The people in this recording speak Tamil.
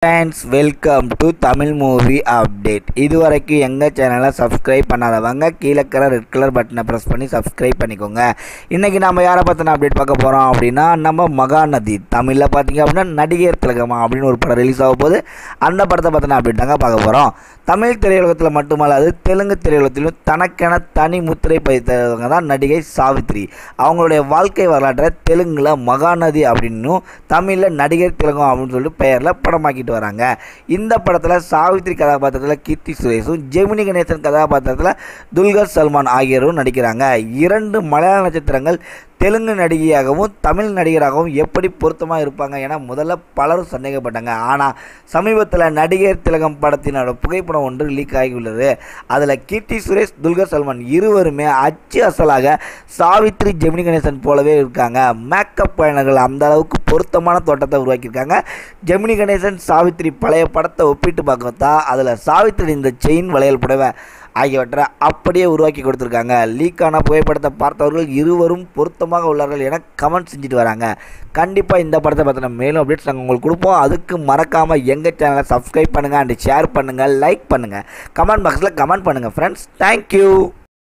friends welcome to Tamil movie update இதுவரைக்கும் எங்கள் சேனலை சப்ஸ்கிரைப் பண்ணாதவங்க கீழே இருக்கிற ரெட் கலர் பட்டனை ப்ரெஸ் பண்ணி சப்ஸ்கிரைப் பண்ணிக்கோங்க இன்றைக்கி நம்ம யாரை பற்றின அப்டேட் பார்க்க போகிறோம் அப்படின்னா நம்ம மகாநதி தமிழில் பார்த்தீங்க அப்படின்னா நடிகர் திலகமா அப்படின்னு ஒரு படம் ரிலீஸ் ஆக போகுது அந்த படத்தை பற்றின அப்டேட் தாங்க பார்க்க போகிறோம் தமிழ் திரையுலகத்தில் மட்டுமல்லாது தெலுங்கு திரையுலகத்திலும் தனக்கென தனி முத்திரை பதித்தவங்க தான் நடிகை சாவித்ரி அவங்களுடைய வாழ்க்கை வரலாற்றை தெலுங்கில் மகாநதி அப்படின்னும் தமிழில் நடிகர் திலகம் அப்படின்னு சொல்லிட்டு பெயரில் படமாக்கிட்டு வராங்க இந்த படத்தில் சாவித்ரி கதாபாத்திரத்தில் கீர்த்தி சுரேஷும் ஜெமினி கணேசன் கதாபாத்திரத்தில் துல்கர் சல்மான் ஆகியோரும் நடிக்கிறாங்க இரண்டு மலையாள நட்சத்திரங்கள் தெலுங்கு நடிகையாகவும் தமிழ் நடிகராகவும் எப்படி பொருத்தமாக இருப்பாங்க என முதல்ல பலரும் சந்தேகப்பட்டாங்க ஆனால் சமீபத்தில் நடிகர் திலகம் படத்தினோட புகைப்படம் ஒன்று லீக் ஆகியுள்ளது அதில் கீர்த்தி சுரேஷ் துல்கர் சல்மான் இருவருமே அச்சு அசலாக சாவித்ரி ஜெமினி கணேசன் போலவே இருக்காங்க மேக்கப் பயணர்கள் அந்த அளவுக்கு பொருத்தமான தோட்டத்தை உருவாக்கியிருக்காங்க ஜெமினி கணேசன் சாவித்ரி பழைய படத்தை ஒப்பிட்டு பார்த்தா அதில் சாவித்ரி இந்த செயின் வளையல் புடவை ஆகியவற்றை அப்படியே உருவாக்கி கொடுத்துருக்காங்க லீக்கான புகைப்படத்தை பார்த்தவர்கள் இருவரும் பொருத்தமாக உள்ளார்கள் என கமெண்ட் செஞ்சுட்டு வராங்க கண்டிப்பாக இந்த படத்தை பற்றின மேலும் அப்டேட்ஸ் நாங்கள் உங்களுக்கு கொடுப்போம் அதுக்கு மறக்காமல் எங்கள் சேனலை சப்ஸ்கிரைப் பண்ணுங்கள் அண்ட் ஷேர் பண்ணுங்கள் லைக் பண்ணுங்கள் கமெண்ட் பாக்ஸில் கமெண்ட் பண்ணுங்கள் ஃப்ரெண்ட்ஸ் தேங்க்யூ